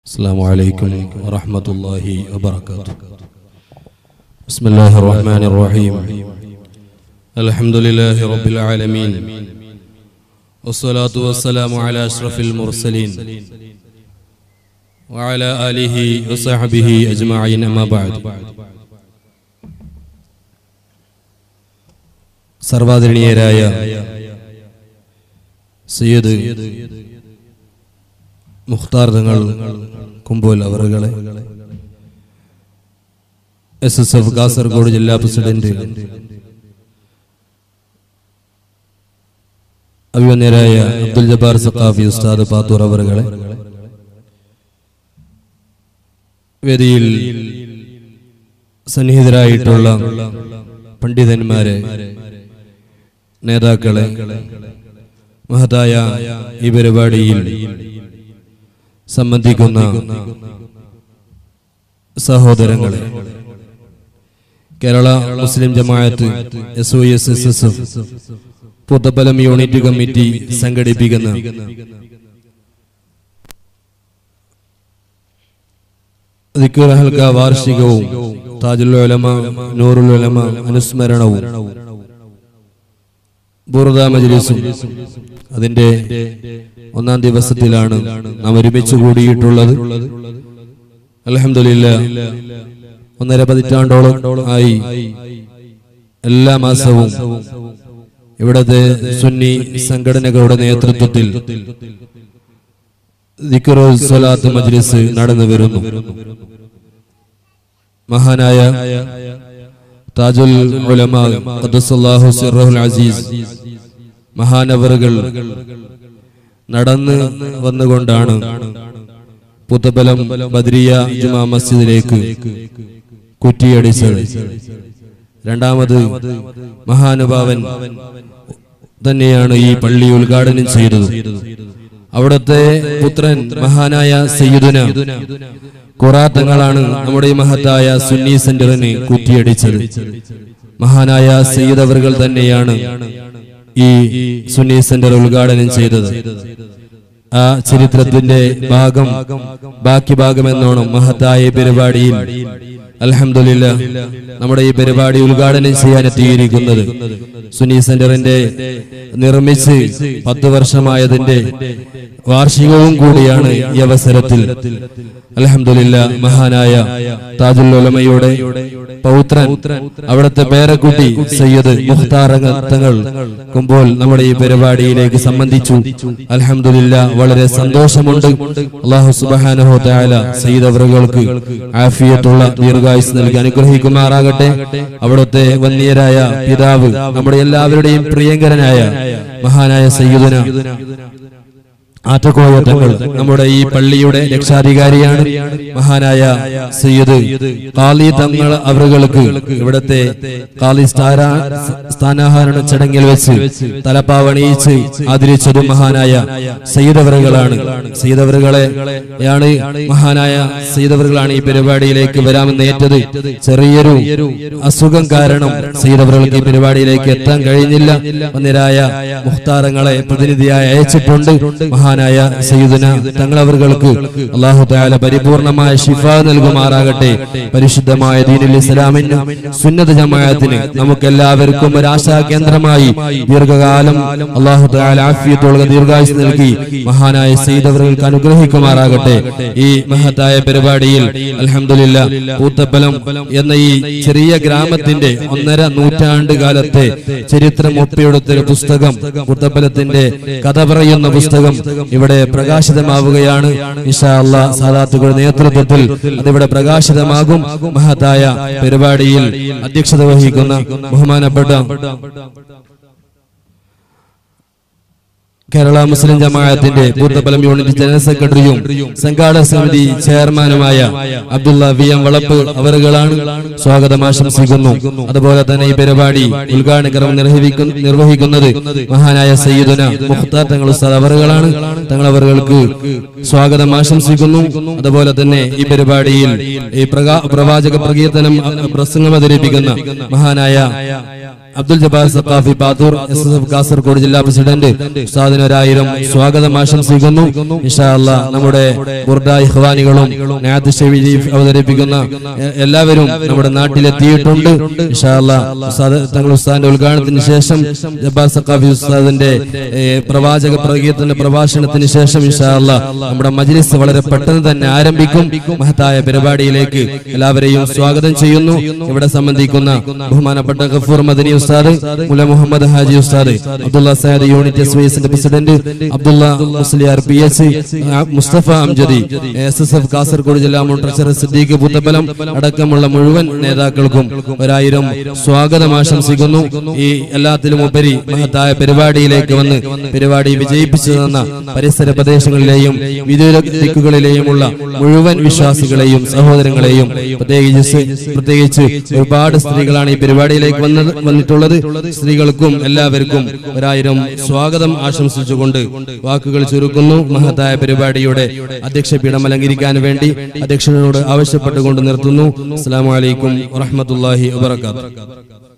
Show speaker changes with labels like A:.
A: السلام عليكم ورحمة الله وبركاته بسم الله الرحمن الرحيم الحمد لله رب العالمين والصلاة والسلام على أشرف المرسلين وعلى آله وصحبه أجمعين أما بعد സർവാദരണീയരായ സയ്യദ് മുഖ്താർ തങ്ങൾ കുമ്പോൽ അവറുകളെ S S F Kasaragod ജില്ലാ president അഭിമന്യരായ അബ്ദുൽ ജബ്ബാർ സഖാഫി ഉസ്താദ് പാത്തൂർ അവറുകളെ വേദിയിൽ സന്നിഹിതരായിട്ടുള്ള പണ്ഡിതന്മാരെ നേതാക്കളെ മഹത്തായ ഈ പരിപാടിയിൽ സംബന്ധിക്കുന്ന സഹോദരങ്ങളെ Kerala Muslim Jamaath S O S S S F Puthappalam unit committee സംഘടിപ്പിക്കുന്ന ദിക്ർ ഹൽക്ക വാർഷികവും താജുൽ ഉലമ നൂറുൽ ഉലമ അനുസ്മരണവും ബുറുദ മജ്ലിസും അതിന്റെ ഒന്നാം ദിവസത്തിലാണ് നാം ഒരുമിച്ച് കൂടിയിട്ടുള്ളത് അലഹമില്ല ഒന്നര പതിറ്റാണ്ടോളം ആയി എല്ലാ മാസവും ഇവിടത്തെ സുന്നി സംഘടനകളുടെ നേതൃത്വത്തിൽ സ്വലാത്ത് മജ്ലിസ് നടന്നു വരുന്നു മഹാനായ താജുൽ ഉലമ ഖദ്ദസല്ലാഹു സിർറഹുൽ അസീസ് മഹാനവറുകൾ നടന്ന് വന്നുകൊണ്ടാണ് പുത്തബലം ബദ്രിയ ജുമാ മസ്ജിദിലേക്ക് കുറ്റിയടിച്ചത് രണ്ടാമത് മഹാനുഭാവൻ തന്നെയാണ് ഈ പള്ളി ഉദ്ഘാടനം ചെയ്തത് അവിടുത്തെ പുത്രൻ മഹാനായ സയ്യിദുന ഖുറാത്തങ്ങളാണ് നമ്മുടെ ഈ മഹത്തായ സുന്നി സെന്ററിന് കുറ്റിയടിച്ചത് മഹാനായ സയ്യിദ് അവറുകൾ തന്നെയാണ് ഈ സുന്നി സെന്റർ ഉദ്ഘാടനം ചെയ്തത് ആ ചരിത്രത്തിന്റെ ഭാഗം ബാക്കി ഭാഗം എന്നോണം മഹത്തായ പരിപാടിയിൽ അലഹമില്ല നമ്മുടെ ഈ പരിപാടി ഉദ്ഘാടനം ചെയ്യാൻ എത്തിയിരിക്കുന്നത് സുനി സെന്ററിന്റെ നിർമ്മിച്ച് പത്ത് വർഷമായതിന്റെ വാർഷികവും കൂടിയാണ് ഈ അവസരത്തിൽ അലഹമില്ല മഹാനായ താജുൽ ഉലമയുടെ പൗത്രൻ അവിടുത്തെ പേരക്കുട്ടി സയ്യദ് മുഖ്താർ തങ്ങൾ കുമ്പോൾ നമ്മുടെ ഈ പരിപാടിയിലേക്ക് സംബന്ധിച്ചു അലഹമില്ല വളരെ സന്തോഷമുണ്ട് അള്ളാഹു സുബാനഹോ താല സയ്യിദ് അവറുകൾക്ക് ആഫിയത്തുള്ള ദീർഘായുസ് നൽകി അനുഗ്രഹിക്കുമാറാകട്ടെ അവിടുത്തെ വന്യരായ പിതാവ് നമ്മുടെ എല്ലാവരുടെയും പ്രിയങ്കരനായ മഹാനായ സയ്യിദുന ആറ്റക്കോയ തങ്ങൾ നമ്മുടെ ഈ പള്ളിയുടെ രക്ഷാധികാരിയാണ് മഹാനായ സയ്യിദ് കാളി തങ്ങൾ അവറുകൾക്ക് ഇവിടത്തെ കാളി സ്ഥാനാഹരണ ചടങ്ങിൽ വെച്ച് തലപ്പാവണിയിച്ച് ആദരിച്ചതും മഹാനായ സയ്യിദ് അവറുകളാണ് സയ്യിദ് അവറുകളെ യാണ് മഹാനായ സയ്യിദ് അവറുകളാണ് ഈ പരിപാടിയിലേക്ക് വരാമെന്ന് ഏറ്റത് ചെറിയൊരു അസുഖം കാരണം സയ്യിദ് അവറുകൾക്ക് ഈ പരിപാടിയിലേക്ക് എത്താൻ കഴിഞ്ഞില്ല ഒന്നിരായ മുഖ്താരങ്ങളെ പ്രതിനിധിയായി അയച്ചിട്ടുണ്ട് മഹാൻ മഹാനായ സയ്യിദുന തങ്ങളവർക്ക് അള്ളാഹു താല പരിപൂർണമായ ഷിഫ നൽകുമാറാകട്ടെ പരിശുദ്ധമായ ദീനുൽ ഇസ്ലാമിന് സുന്നത ജമാഅത്തിന് നമുക്ക് എല്ലാവർക്കും ഒരു ആശാ കേന്ദ്രമായി ദീർഘകാലം അള്ളാഹു താല ആഫിയത്തോളം ദീർഘായുസ് നൽകി മഹാനായ സയ്യിദവർക്ക് അനുഗ്രഹിക്കുമാറാകട്ടെ ഈ മഹത്തായ പരിപാടിയിൽ അലഹമില്ല പൂത്തപ്പലം എന്ന ഈ ചെറിയ ഗ്രാമത്തിന്റെ ഒന്നര നൂറ്റാണ്ട് കാലത്തെ ചരിത്രം ഒപ്പിയെടുത്തൊരു പുസ്തകം പൂത്തപ്പലത്തിന്റെ കഥ പറയുന്ന പുസ്തകം ഇവിടെ പ്രകാശിതമാവുകയാണ് സാദാത്തുകളുടെ നേതൃത്വത്തിൽ അതിവിടെ പ്രകാശിതമാകും മഹത്തായ പരിപാടിയിൽ അധ്യക്ഷത വഹിക്കുന്ന ബഹുമാനപ്പെട്ട കേരള മുസ്ലിം ജമാഅത്തിന്റെ പൂർത്തഫലം യൂണിറ്റ് ജനറൽ സെക്രട്ടറിയും സംഘാടക സമിതി ചെയർമാനുമായ അബ്ദുള്ള വി എം വളപ്പ് അവറുകളാണ് സ്വാഗതം ആശംസിക്കുന്നു അതുപോലെ തന്നെ ഈ പരിപാടി ഉദ്ഘാടന കർമ്മം നിർവഹിക്കുന്നത് മഹാനായ സയ്യിദുന മുഖ്താർ തങ്ങൾ ഉസ്താദ് അവറുകളാണ് തങ്ങൾ അവറുകൾക്ക് സ്വാഗതം ആശംസിക്കുന്നു അതുപോലെ തന്നെ ഈ പരിപാടിയിൽ ഈ പ്രവാചക പ്രകീർത്തനം പ്രസംഗം അവതരിപ്പിക്കുന്ന മഹാനായ Abdul Jabbar Saqafi Pathur S S F Kasaragod ജില്ലാ പ്രസിഡന്റ് ഉസ്താദിന് ഒരായിരം സ്വാഗതം ആശംസിക്കുന്നു ഇൻഷാ അല്ലാ നമ്മുടെ ബുർദ ഇഖ്വാനികളും നയാത്ത് ഷെരീഫ് അവതരിപ്പിക്കുന്ന എ- എല്ലാവരും നമ്മുടെ നാട്ടിലെത്തിയിട്ടുണ്ട് ഇൻഷാ അല്ലാ ഉസ്താദ് തങ്ങൾ ഉസ്താദിന്റെ ഉദ്ഘാടനത്തിന് ശേഷം ജബ്ബാർ സഖാഫി ഉസ്താദിന്റെ ഏ, പ്രവാചക പ്രകീർത്തന പ്രഭാഷണത്തിന് ശേഷം ഇൻഷാ അല്ലാ നമ്മുടെ മജ്ലിസ് വളരെ പെട്ടെന്ന് തന്നെ ആരംഭിക്കും മഹത്തായ പരിപാടിയിലേക്ക് എല്ലാവരെയും സ്വാഗതം ചെയ്യുന്നു ഇവിടെ സംബന്ധിക്കുന്ന ബഹുമാനപ്പെട്ട ഗഫൂർ മദനി ഉസ്താദ് മുല മുഹമ്മദ് ഹാജി ഉസ്താദ് അബ്ദുള്ള സയദ് യൂണിറ്റ് എസ് വൈസിന്റെ president Abdulla Musliyar P H Mustafa Amjadi S S F Kasaragod ജില്ലാ മുൻ ട്രഷറർ സിദ്ദീഖ് പുത്തപ്പലം അടക്കമുള്ള മുഴുവൻ നേതാക്കൾക്കും ഒരായിരം സ്വാഗതം ആശംസിക്കുന്നു ഈ എല്ലാത്തിലും ഉപരി മഹത്തായ പരിപാടിയിലേക്ക് വന്ന് പരിപാടി വിജയിപ്പിച്ചു തന്ന പരിസര പ്രദേശങ്ങളിലെയും വിദൂര ദിക്കുകളിലെയുമുള്ള മുഴുവൻ വിശ്വാസികളെയും സഹോദരങ്ങളെയും പ്രത്യേകിച്ച് പ്രത്യേകിച്ച് ഒരുപാട് സ്ത്രീകളാണ് ഈ പരിപാടിയിലേക്ക് വന്നത് വന്നിട്ടുള്ളത് സ്ത്രീകൾക്കും എല്ലാവർക്കും ഒരായിരം സ്വാഗതം ആശംസിച്ചുകൊണ്ട് വാക്കുകൾ ചുരുക്കുന്നു മഹത്തായ പരിപാടിയുടെ അധ്യക്ഷ പീഠം അലങ്കരിക്കാൻ വേണ്ടി അധ്യക്ഷനോട് ആവശ്യപ്പെട്ടുകൊണ്ട് നിർത്തുന്നു അസ്സാം വലൈക്കും വറഹമത്തല്ലാഹി വാത്തു